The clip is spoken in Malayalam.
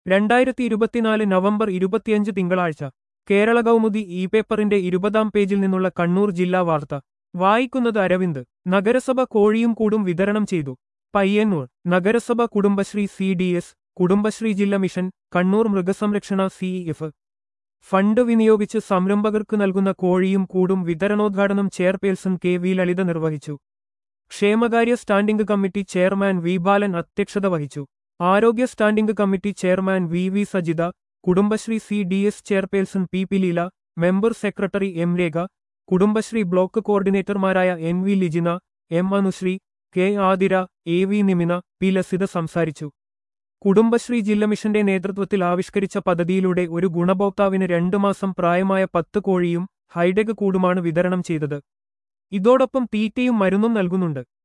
രണ്ടായിരത്തി ഇരുപത്തിനാല് നവംബർ ഇരുപത്തിയഞ്ച് തിങ്കളാഴ്ച കേരള കൗമുദി ഇ പേപ്പറിന്റെ ഇരുപതാം പേജിൽ നിന്നുള്ള കണ്ണൂർ ജില്ലാ വാർത്ത വായിക്കുന്നത് അരവിന്ദ് നഗരസഭ കോഴിയും കൂടും വിതരണം ചെയ്തു പയ്യന്നൂർ നഗരസഭ Kudumbashree C D S Kudumbashree ജില്ല മിഷൻ കണ്ണൂർ മൃഗസംരക്ഷണ സി എഫ് ഫണ്ട് വിനിയോഗിച്ച് സംരംഭകർക്ക് നൽകുന്ന കോഴിയും കൂടും വിതരണോദ്ഘാടനം ചെയർപേഴ്സൺ കെ വി ലളിത നിർവഹിച്ചു ക്ഷേമകാര്യ standing committee chairman V Balan അധ്യക്ഷത വഹിച്ചു ആരോഗ്യ standing committee chairman V V Sajitha Kudumbashree C D S chairperson P P Leela member secretary M Rekha Kudumbashree block കോർഡിനേറ്റർമാരായ N V Lijina M Anusree K Athira A V Nimina P Lasitha സംസാരിച്ചു കുടുംബശ്രീ ജില്ല മിഷന്റെ നേതൃത്വത്തിൽ ആവിഷ്കരിച്ച പദ്ധതിയിലൂടെ ഒരു ഗുണഭോക്താവിന് രണ്ടു മാസം പ്രായമായ പത്ത് കോഴിയും ഹൈടെക് കൂടുമാണ് വിതരണം ചെയ്തത് ഇതോടൊപ്പം തീറ്റയും മരുന്നും നൽകുന്നുണ്ട്